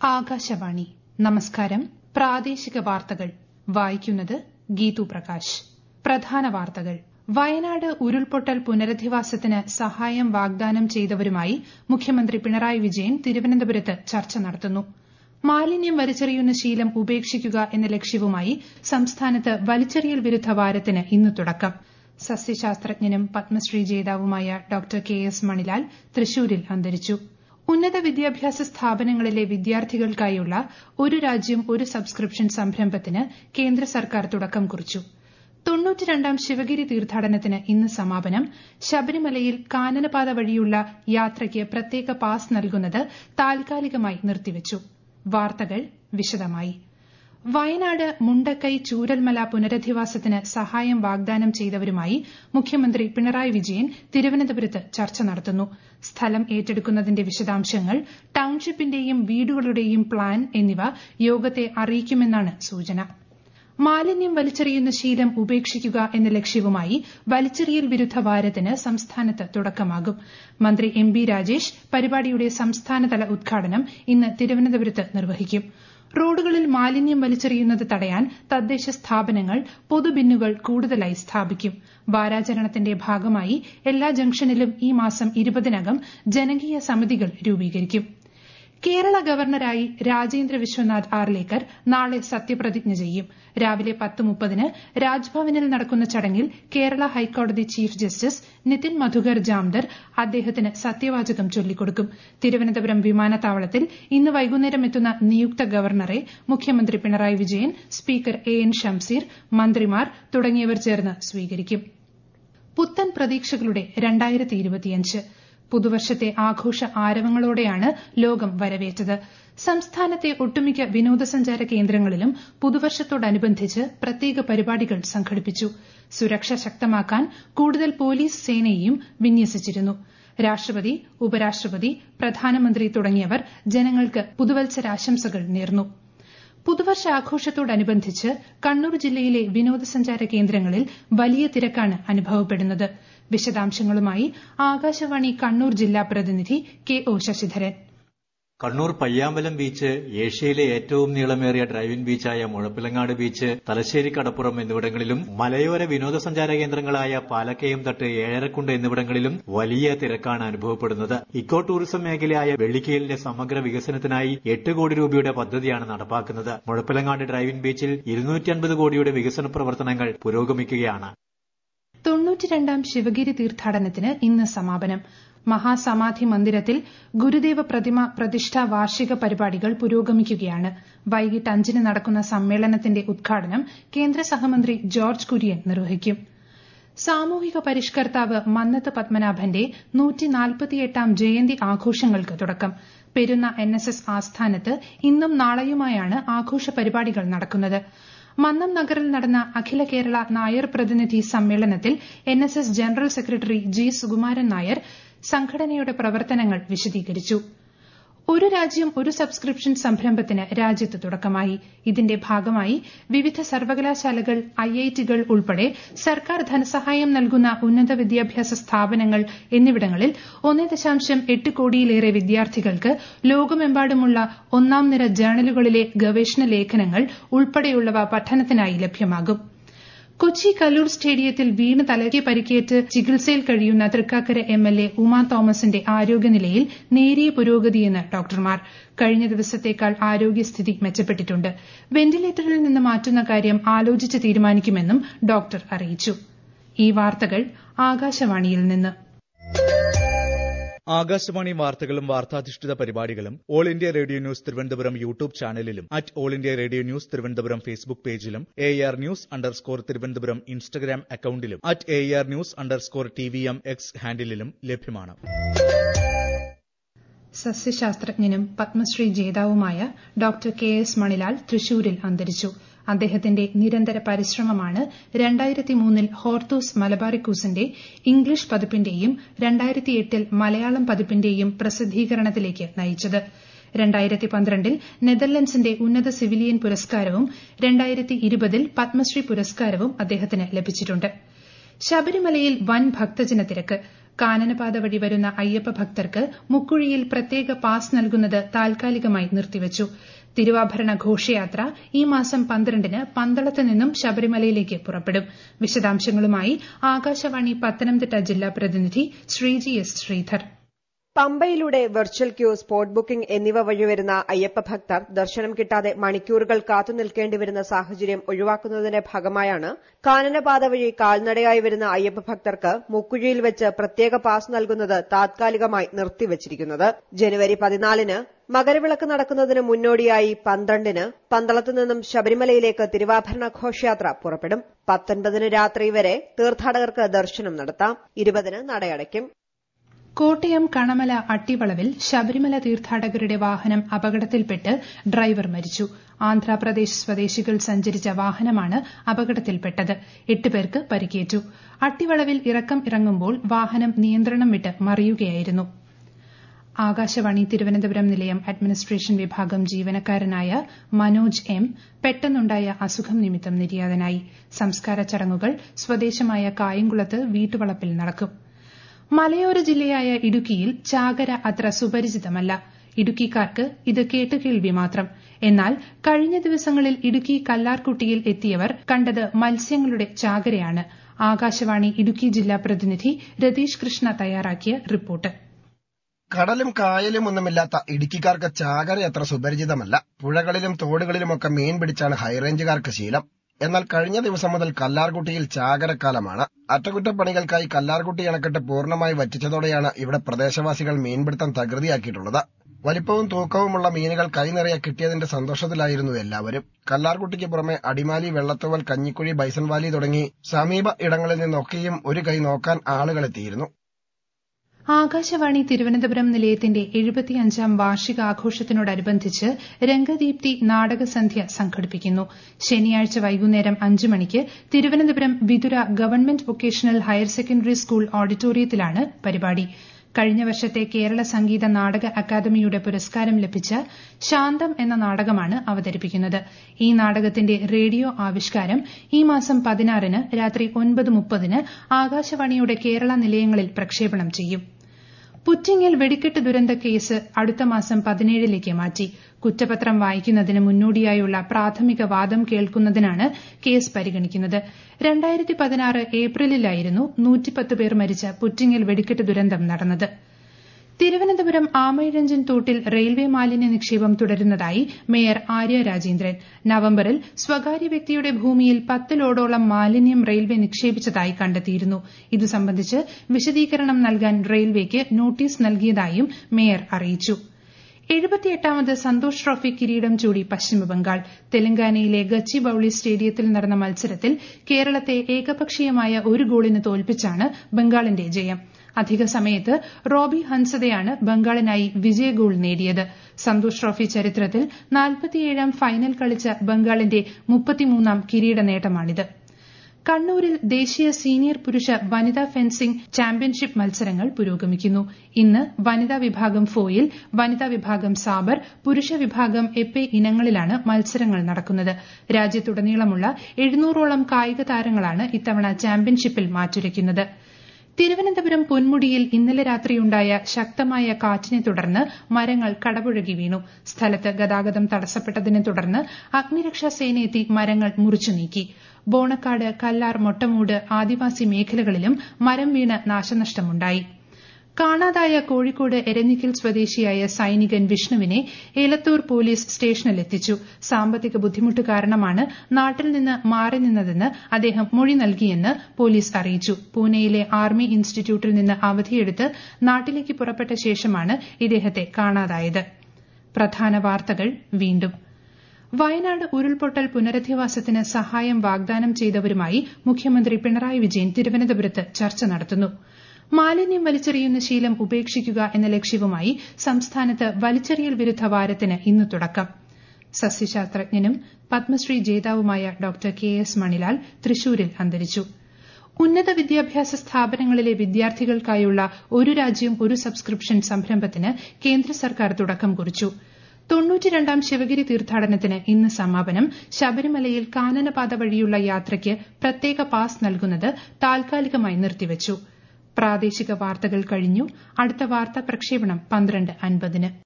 ആകാശവാണി നമസ്കാരം പ്രാദേശിക വാർത്തകൾ വായിക്കുന്നത് ഗീതു പ്രകാശ് പ്രധാന വാർത്തകൾ വയനാട് ഉരുൾപൊട്ടൽ പുനരധിവാസത്തിന് സഹായം വാഗ്ദാനം ചെയ്തവരുമായി മുഖ്യമന്ത്രി പിണറായി വിജയൻ തിരുവനന്തപുരത്ത് ചർച്ച നടത്തുന്നു മാലിന്യം വലിച്ചെറിയുന്ന ശീലം ഉപേക്ഷിക്കുക എന്ന ലക്ഷ്യവുമായി സംസ്ഥാനത്ത് വലിച്ചെറിയൽ വിരുദ്ധ വാരത്തിന് ഇന്ന് തുടക്കം സസ്യശാസ്ത്രജ്ഞനും പത്മശ്രീ ജേതാവുമായ ഡോക്ടർ കെ എസ് മണിലാൽ തൃശൂരിൽ അന്തരിച്ചു ഉന്നത വിദ്യാഭ്യാസ സ്ഥാപനങ്ങളിലെ വിദ്യാർത്ഥികൾക്കായുള്ള ഒരു രാജ്യം ഒരു സബ്സ്ക്രിപ്ഷൻ സംരംഭത്തിന് കേന്ദ്ര സർക്കാർ തുടക്കം കുറിച്ചു തൊണ്ണൂറ്റിരണ്ടാം ശിവഗിരി തീർത്ഥാടനത്തിന് ഇന്ന് സമാപനം ശബരിമലയിൽ കാനനപാത വഴിയുള്ള യാത്രയ്ക്ക് പ്രത്യേക പാസ് നൽകുന്നത് താൽക്കാലികമായി നിർത്തിവച്ചു വാർത്തകൾ വിശദമായി വയനാട് മുണ്ടക്കൈ ചൂരൽമല പുനരധിവാസത്തിന് സഹായം വാഗ്ദാനം ചെയ്തവരുമായി മുഖ്യമന്ത്രി പിണറായി വിജയൻ തിരുവനന്തപുരത്ത് ചർച്ച നടത്തുന്നു സ്ഥലം ഏറ്റെടുക്കുന്നതിന്റെ വിശദാംശങ്ങൾ ടൌൺഷിപ്പിന്റെയും വീടുകളുടെയും പ്ലാൻ എന്നിവ യോഗത്തെ അറിയിക്കുമെന്നാണ് സൂചന മാലിന്യം വലിച്ചെറിയുന്ന ശീലം ഉപേക്ഷിക്കുക എന്ന ലക്ഷ്യവുമായി വലിച്ചെറിയൽ വിരുദ്ധ വാരത്തിന് സംസ്ഥാനത്ത് തുടക്കമാകും മന്ത്രി എം ബി രാജേഷ് പരിപാടിയുടെ സംസ്ഥാനതല ഉദ്ഘാടനം ഇന്ന് തിരുവനന്തപുരത്ത് നിർവഹിക്കും റോഡുകളിൽ മാലിന്യം വലിച്ചെറിയുന്നത് തടയാൻ തദ്ദേശ സ്ഥാപനങ്ങൾ പൊതുബിന്നുകൾ കൂടുതലായി സ്ഥാപിക്കും വാരാചരണത്തിന്റെ ഭാഗമായി എല്ലാ ജംഗ്ഷനിലും ഈ മാസം ഇരുപതിനകം ജനകീയ സമിതികൾ രൂപീകരിക്കും കേരള ഗവർണറായി രാജേന്ദ്ര വിശ്വനാഥ് ആർലേക്കർ നാളെ സത്യപ്രതിജ്ഞ ചെയ്യും രാവിലെ പത്ത് മുപ്പതിന് രാജ്ഭവനിൽ നടക്കുന്ന ചടങ്ങിൽ കേരള ഹൈക്കോടതി ചീഫ് ജസ്റ്റിസ് നിതിൻ മധുകർ ജാംദർ അദ്ദേഹത്തിന് സത്യവാചകം ചൊല്ലിക്കൊടുക്കും തിരുവനന്തപുരം വിമാനത്താവളത്തിൽ ഇന്ന് വൈകുന്നേരം എത്തുന്ന നിയുക്ത ഗവർണറെ മുഖ്യമന്ത്രി Pinarayi Vijayan speaker A N Shamseer മന്ത്രിമാർ തുടങ്ങിയവർ ചേർന്ന് സ്വീകരിക്കും പുത്തൻ പ്രതീക്ഷകളുടെ പുതുവർഷത്തെ ആഘോഷ ആരവങ്ങളോടെയാണ് ലോകം വരവേറ്റത് സംസ്ഥാനത്തെ ഒട്ടുമിക്ക വിനോദസഞ്ചാര കേന്ദ്രങ്ങളിലും പുതുവർഷത്തോടനുബന്ധിച്ച് പ്രത്യേക പരിപാടികൾ സംഘടിപ്പിച്ചു സുരക്ഷ ശക്തമാക്കാൻ കൂടുതൽ പോലീസ് സേനയെയും വിന്യസിച്ചിരുന്നു രാഷ്ട്രപതി ഉപരാഷ്ട്രപതി പ്രധാനമന്ത്രി തുടങ്ങിയവർ ജനങ്ങൾക്ക് പുതുവത്സരാശംസകൾ നേർന്നു പുതുവർഷാഘോഷത്തോടനുബന്ധിച്ച് കണ്ണൂർ ജില്ലയിലെ വിനോദസഞ്ചാര കേന്ദ്രങ്ങളിൽ വലിയ തിരക്കാണ് അനുഭവപ്പെടുന്നത് വിശദാംശങ്ങളുമായി ആകാശവാണി കണ്ണൂർ ജില്ലാ പ്രതിനിധി K O Sasidharan Kannur Payyambalam beach ഏഷ്യയിലെ ഏറ്റവും നീളമേറിയ ഡ്രൈവിൻ ബീച്ചായ മുഴപ്പിലങ്ങാട് ബീച്ച് തലശ്ശേരി കടപ്പുറം എന്നിവിടങ്ങളിലും മലയോര വിനോദസഞ്ചാര കേന്ദ്രങ്ങളായ പാലക്കയം തട്ട് ഏഴരക്കുണ്ട് എന്നിവിടങ്ങളിലും വലിയ തിരക്കാണ് അനുഭവപ്പെടുന്നത് ഇക്കോ ടൂറിസം മേഖലയായ വെള്ളിക്കയിലിന്റെ സമഗ്ര വികസനത്തിനായി എട്ട് കോടി രൂപയുടെ പദ്ധതിയാണ് നടപ്പാക്കുന്നത് മുഴപ്പിലങ്ങാട് ഡ്രൈവിൻ ബീച്ചിൽ ഇരുന്നൂറ്റി കോടിയുടെ വികസന പ്രവർത്തനങ്ങൾ പുരോഗമിക്കുകയാണ് തൊണ്ണൂറ്റിരണ്ടാം ശിവഗിരി തീർത്ഥാടനത്തിന് ഇന്ന് സമാപനം മഹാസമാധി മന്ദിരത്തിൽ ഗുരുദേവ പ്രതിമ പ്രതിഷ്ഠാ വാർഷിക പരിപാടികൾ പുരോഗമിക്കുകയാണ് വൈകിട്ട് അഞ്ചിന് നടക്കുന്ന സമ്മേളനത്തിന്റെ ഉദ്ഘാടനം കേന്ദ്ര സഹമന്ത്രി ജോർജ് കുര്യൻ നിർവഹിക്കും സാമൂഹിക പരിഷ്കർത്താവ് മന്നത്ത് പത്മനാഭന്റെ നൂറ്റിനാൽപ്പത്തിയെട്ടാം ജയന്തി ആഘോഷങ്ങൾക്ക് തുടക്കം പെരുന്ന എൻ എസ് എസ് ആസ്ഥാനത്ത് ഇന്നും നാളെയുമായാണ് ആഘോഷ പരിപാടികൾ നടക്കുന്നത് മന്നം നഗറിൽ നടന്ന അഖില കേരള നായർ പ്രതിനിധി സമ്മേളനത്തിൽ N S S general secretary G Sukumaran Nair സംഘടനയുടെ പ്രവർത്തനങ്ങൾ വിശദീകരിച്ചു ഒരു രാജ്യം ഒരു സബ്സ്ക്രിപ്ഷൻ സംരംഭത്തിന് രാജ്യത്ത് തുടക്കമായി ഇതിന്റെ ഭാഗമായി വിവിധ സർവകലാശാലകൾ ഐഐടികൾ ഉൾപ്പെടെ സർക്കാർ ധനസഹായം നൽകുന്ന ഉന്നത വിദ്യാഭ്യാസ സ്ഥാപനങ്ങൾ എന്നിവിടങ്ങളിൽ ഒന്ന് ദശാംശം എട്ട് കോടിയിലേറെ വിദ്യാർത്ഥികൾക്ക് ലോകമെമ്പാടുമുള്ള ഒന്നാം നിര ജേണലുകളിലെ ഗവേഷണ ലേഖനങ്ങൾ ഉൾപ്പെടെയുള്ളവ പഠനത്തിനായി ലഭ്യമാകും കൊച്ചി കല്ലൂർ സ്റ്റേഡിയത്തിൽ വീണ് തലയ്ക്ക് പരിക്കേറ്റ് ചികിത്സയിൽ കഴിയുന്ന തൃക്കാക്കര എംഎൽഎ ഉമാ തോമസിന്റെ ആരോഗ്യനിലയിൽ നേരിയ പുരോഗതിയെന്ന് ഡോക്ടർമാർ കഴിഞ്ഞ ദിവസത്തേക്കാൾ ആരോഗ്യസ്ഥിതി മെച്ചപ്പെട്ടിട്ടുണ്ട് വെന്റിലേറ്ററിൽ നിന്ന് മാറ്റുന്ന കാര്യം ആലോചിച്ച് തീരുമാനിക്കുമെന്നും ഡോക്ടർ അറിയിച്ചു ഈ വാർത്തകൾ ആകാശവാണിയിൽ നിന്ന് ആകാശവാണി വാർത്തകളും വാർത്താധിഷ്ഠിത പരിപാടികളും all India radio news Thiruvananthapuram YouTube ചാനലിലും at all India radio news Thiruvananthapuram Facebook പേജിലും A R news underscore Thiruvananthapuram Instagram അക്കൌണ്ടിലും at A R news underscore T V M X ഹാൻഡിലും ലഭ്യമാണ് സസ്യശാസ്ത്രജ്ഞനും പത്മശ്രീ ജേതാവുമായ ഡോക്ടർ കെ എസ് മണിലാൽ തൃശൂരിൽ അന്തരിച്ചു അദ്ദേഹത്തിന്റെ നിരന്തര പരിശ്രമമാണ് രണ്ടായിരത്തി മൂന്നിൽ ഹോർത്തൂസ് മലബാറിക്കൂസിന്റെ ഇംഗ്ലീഷ് പതിപ്പിന്റെയും രണ്ടായിരത്തി എട്ടിൽ മലയാളം പതിപ്പിന്റെയും പ്രസിദ്ധീകരണത്തിലേക്ക് നയിച്ചത് രണ്ടായിരത്തി പന്ത്രണ്ടിൽ നെതർലൻഡ്സിന്റെ ഉന്നത സിവിലിയൻ പുരസ്കാരവും രണ്ടായിരത്തി ഇരുപതിൽ പത്മശ്രീ പുരസ്കാരവും അദ്ദേഹത്തിന് ലഭിച്ചിട്ടുണ്ട് ശബരിമലയിൽ വൻ ഭക്തജന തിരക്ക് കാനനപാത വഴി വരുന്ന അയ്യപ്പ ഭക്തർക്ക് മുക്കുഴിയിൽ പ്രത്യേക പാസ് നൽകുന്നത് താൽക്കാലികമായി നിർത്തിവച്ചു തിരുവാഭരണ ഘോഷയാത്ര ഈ മാസം പന്ത്രണ്ടിന് പന്തളത്ത് നിന്നും ശബരിമലയിലേക്ക് പുറപ്പെടും വിശദാംശങ്ങളുമായി ആകാശവാണി പത്തനംതിട്ട ജില്ലാ പ്രതിനിധി ശ്രീജി എസ് ശ്രീധർ പമ്പയിലൂടെ വെർച്വൽ ക്യൂ സ്പോട്ട് ബുക്കിംഗ് എന്നിവ വഴി വരുന്ന അയ്യപ്പ ഭക്തർ ദർശനം കിട്ടാതെ മണിക്കൂറുകൾ കാത്തുനിൽക്കേണ്ടി വരുന്ന സാഹചര്യം ഒഴിവാക്കുന്നതിന്റെ ഭാഗമായാണ് കാനനപാത വഴി കാൽനടയായി വരുന്ന അയ്യപ്പ ഭക്തർക്ക് മുക്കുഴിയിൽ വെച്ച് പ്രത്യേക പാസ് നൽകുന്നത് താത്കാലികമായി നിർത്തിവച്ചിരിക്കുന്നത് ജനുവരി പതിനാലിന് മകരവിളക്ക് നടക്കുന്നതിന് മുന്നോടിയായി പന്ത്രണ്ടിന് പന്തളത്തു നിന്നും ശബരിമലയിലേക്ക് തിരുവാഭരണ ഘോഷയാത്ര പുറപ്പെടും പത്തൊൻപതിന് രാത്രി വരെ തീർത്ഥാടകർക്ക് ദർശനം നടത്താം ഇരുപതിന് നടയടയ്ക്കും കോട്ടയം കണമല അട്ടിവളവിൽ ശബരിമല തീർത്ഥാടകരുടെ വാഹനം അപകടത്തിൽപ്പെട്ട് ഡ്രൈവർ മരിച്ചു ആന്ധ്രാപ്രദേശ് സ്വദേശികൾ സഞ്ചരിച്ച വാഹനമാണ് അപകടത്തിൽപ്പെട്ടത് എട്ട് പേർക്ക് പരിക്കേറ്റു അട്ടിവളവിൽ ഇറക്കം ഇറങ്ങുമ്പോൾ വാഹനം നിയന്ത്രണം വിട്ട് മറിയുകയായിരുന്നു ആകാശവാണി തിരുവനന്തപുരം നിലയം അഡ്മിനിസ്ട്രേഷൻ വിഭാഗം ജീവനക്കാരനായ മനോജ് എം പെട്ടെന്നുണ്ടായ അസുഖം നിമിത്തം നിര്യാതനായി സംസ്കാര ചടങ്ങുകൾ സ്വദേശമായ കായംകുളത്ത് വീട്ടുവളപ്പിൽ നടക്കും മലയോര ജില്ലയായ ഇടുക്കിയിൽ ചാകര അത്ര സുപരിചിതമല്ല ഇടുക്കിക്കാർക്ക് ഇത് കേട്ടുകേൾവി മാത്രം എന്നാൽ കഴിഞ്ഞ ദിവസങ്ങളിൽ ഇടുക്കി കല്ലാർകുട്ടിയിൽ എത്തിയവർ കണ്ടത് മത്സ്യങ്ങളുടെ ചാകരയാണ് ആകാശവാണി ഇടുക്കി ജില്ലാ പ്രതിനിധി രതീഷ് കൃഷ്ണ തയ്യാറാക്കിയ റിപ്പോർട്ട് കടലും കായലും ഒന്നുമില്ലാത്ത ഇടുക്കിക്കാർക്ക് ചാകര അത്ര സുപരിചിതമല്ല പുഴകളിലും തോടുകളിലുമൊക്കെ മീൻ പിടിച്ചാണ് ഹൈറേഞ്ചുകാർക്ക് ശീലം എന്നാൽ കഴിഞ്ഞ ദിവസം മുതൽ കല്ലാർകുട്ടിയിൽ ചാകരക്കാലമാണ് അറ്റകുറ്റപ്പണികൾക്കായി കല്ലാർകുട്ടി അണക്കെട്ട് പൂർണ്ണമായി വറ്റിച്ചതോടെയാണ് ഇവിടെ പ്രദേശവാസികൾ മീൻപിടുത്തം തകൃതിയാക്കിയിട്ടുള്ളത് വലിപ്പവും തൂക്കവുമുള്ള മീനുകൾ കൈനിറയെ കിട്ടിയതിന്റെ സന്തോഷത്തിലായിരുന്നു എല്ലാവരും കല്ലാർകുട്ടിക്ക് പുറമെ അടിമാലി വെള്ളത്തൂവൽ കഞ്ഞിക്കുഴി ബൈസൺ വാലി തുടങ്ങി സമീപ ഇടങ്ങളിൽ നിന്നൊക്കെയും ഒരു കൈ നോക്കാൻ ആളുകളെത്തിയിരുന്നു ആകാശവാണി തിരുവനന്തപുരം നിലയത്തിന്റെ എഴുപത്തിയഞ്ചാം വാർഷികാഘോഷത്തിനോടനുബന്ധിച്ച് രംഗദീപ്തി നാടകസന്ധ്യ സംഘടിപ്പിക്കുന്നു ശനിയാഴ്ച വൈകുന്നേരം അഞ്ച് മണിക്ക് Thiruvananthapuram Vithura government vocational higher secondary school ഓഡിറ്റോറിയത്തിലാണ് പരിപാടി കഴിഞ്ഞ വർഷത്തെ കേരള സംഗീത നാടക അക്കാദമിയുടെ പുരസ്കാരം ലഭിച്ച ശാന്തം എന്ന നാടകമാണ് അവതരിപ്പിക്കുന്നത് ഈ നാടകത്തിന്റെ റേഡിയോ ആവിഷ്കാരം ഈ മാസം പതിനാറിന് രാത്രി ഒൻപത് മുപ്പതിന് ആകാശവാണിയുടെ കേരള നിലയങ്ങളിൽ പ്രക്ഷേപണം ചെയ്യും പുറ്റിങ്ങൽ വെടിക്കെട്ട് ദുരന്ത കേസ് അടുത്ത മാസം പതിനേഴിലേക്ക് മാറ്റി കുറ്റപത്രം വായിക്കുന്നതിന് മുന്നോടിയായുള്ള പ്രാഥമിക വാദം കേൾക്കുന്നതിനാണ് കേസ് പരിഗണിക്കുന്നത് രണ്ടായിരത്തി പതിനാറ് ഏപ്രിലിലായിരുന്നു നൂറ്റിപ്പത്ത് പേർ മരിച്ച പുറ്റിങ്ങൽ വെടിക്കെട്ട് ദുരന്തം നടന്നത് തിരുവനന്തപുരം ആമയിഴഞ്ചൻ തോട്ടിൽ റെയിൽവേ മാലിന്യ നിക്ഷേപം തുടരുന്നതായി മേയർ ആര്യ രാജേന്ദ്രൻ നവംബറിൽ സ്വകാര്യ വ്യക്തിയുടെ ഭൂമിയിൽ പത്ത് ലോഡോളം മാലിന്യം റെയിൽവേ നിക്ഷേപിച്ചതായി കണ്ടെത്തിയിരുന്നു ഇതു സംബന്ധിച്ച് വിശദീകരണം നൽകാൻ റെയിൽവേക്ക് നോട്ടീസ് നൽകിയതായും മേയർ അറിയിച്ചു എഴുപത്തിയെട്ടാമത് സന്തോഷ് ട്രോഫി കിരീടം ചൂടി പശ്ചിമബംഗാൾ തെലങ്കാനയിലെ ഗച്ചിബൌളി സ്റ്റേഡിയത്തിൽ നടന്ന മത്സരത്തിൽ കേരളത്തെ ഏകപക്ഷീയമായ ഒരു ഗോളിന് തോൽപ്പിച്ചാണ് ബംഗാളിന്റെ ജയം അധിക സമയത്ത് റോബി ഹൻസതയാണ് ബംഗാളിനായി വിജയ ഗോൾ നേടിയത് സന്തോഷ് ട്രോഫി ചരിത്രത്തിൽ നാൽപ്പത്തിയേഴാം ഫൈനൽ കളിച്ച ബംഗാളിന്റെ മുപ്പത്തിമൂന്നാം കിരീട നേട്ടമാണിത് കണ്ണൂരിൽ ദേശീയ സീനിയർ പുരുഷ വനിതാ ഫെൻസിംഗ് ചാമ്പ്യൻഷിപ്പ് മത്സരങ്ങൾ പുരോഗമിക്കുന്നു ഇന്ന് വനിതാ വിഭാഗം ഫോയിൽ വനിതാ വിഭാഗം സാബർ പുരുഷ വിഭാഗം എപ്പെ ഇനങ്ങളിലാണ് മത്സരങ്ങൾ നടക്കുന്നത് രാജ്യത്തുടനീളമുള്ള എഴുന്നൂറോളം കായിക താരങ്ങളാണ് ഇത്തവണ ചാമ്പ്യൻഷിപ്പിൽ മാറ്റുരയ്ക്കുന്നത് തിരുവനന്തപുരം പൊന്മുടിയിൽ ഇന്നലെ രാത്രിയുണ്ടായ ശക്തമായ കാറ്റിനെ തുടർന്ന് മരങ്ങൾ കടപുഴകി വീണു സ്ഥലത്ത് ഗതാഗതം തടസ്സപ്പെട്ടതിനെ തുടർന്ന് അഗ്നിരക്ഷാ സേനയെത്തി മരങ്ങൾ മുറിച്ചു നീക്കി ബോണക്കാട് കല്ലാർ മൊട്ടമൂട് ആദിവാസി മേഖലകളിലും മരം വീണ് നാശനഷ്ടമുണ്ടായി കാണാതായ കോഴിക്കോട് എരഞ്ഞിക്കൽ സ്വദേശിയായ സൈനികൻ വിഷ്ണുവിനെ ഏലത്തൂർ പോലീസ് സ്റ്റേഷനിലെത്തിച്ചു സാമ്പത്തിക ബുദ്ധിമുട്ട് കാരണമാണ് നാട്ടിൽ നിന്ന് മാറി നിന്നതെന്ന് അദ്ദേഹം മൊഴി നൽകിയെന്ന് പോലീസ് അറിയിച്ചു പൂനെയിലെ ആർമി ഇൻസ്റ്റിറ്റ്യൂട്ടിൽ നിന്ന് അവധിയെടുത്ത് നാട്ടിലേക്ക് പുറപ്പെട്ട ശേഷമാണ് ഇദ്ദേഹത്തെ കാണാതായത് പ്രധാന വാർത്തകൾ വീണ്ടും വയനാട് ഉരുൾപൊട്ടൽ പുനരധിവാസത്തിന് സഹായം വാഗ്ദാനം ചെയ്തവരുമായി മുഖ്യമന്ത്രി പിണറായി വിജയൻ തിരുവനന്തപുരത്ത് ചർച്ച നടത്തുന്നു മാലിന്യം വലിച്ചെറിയുന്ന ശീലം ഉപേക്ഷിക്കുക എന്ന ലക്ഷ്യവുമായി സംസ്ഥാനത്ത് വലിച്ചെറിയൽ വിരുദ്ധ വാരത്തിന് ഇന്ന് തുടക്കം സസ്യശാസ്ത്രജ്ഞനും പത്മശ്രീ ജേതാവുമായ ഡോക്ടർ കെ എസ് മണിലാൽ തൃശൂരിൽ അന്തരിച്ചു ഉന്നത വിദ്യാഭ്യാസ സ്ഥാപനങ്ങളിലെ വിദ്യാർത്ഥികൾക്കായുള്ള ഒരു രാജ്യം ഒരു സബ്സ്ക്രിപ്ഷൻ സംരംഭത്തിന് കേന്ദ്ര സർക്കാർ തുടക്കം കുറിച്ചു തൊണ്ണൂറ്റിരണ്ടാം ശിവഗിരി തീർത്ഥാടനത്തിന് ഇന്ന് സമാപനം ശബരിമലയിൽ കാനനപാത വഴിയുള്ള യാത്രയ്ക്ക് പ്രത്യേക പാസ് നൽകുന്നത് താൽക്കാലികമായി നിർത്തിവച്ചു പ്രാദേശിക വാർത്തകൾ കഴിഞ്ഞു അടുത്ത വാർത്താ പ്രക്ഷേപണം പന്ത്രണ്ട് അൻപതിന്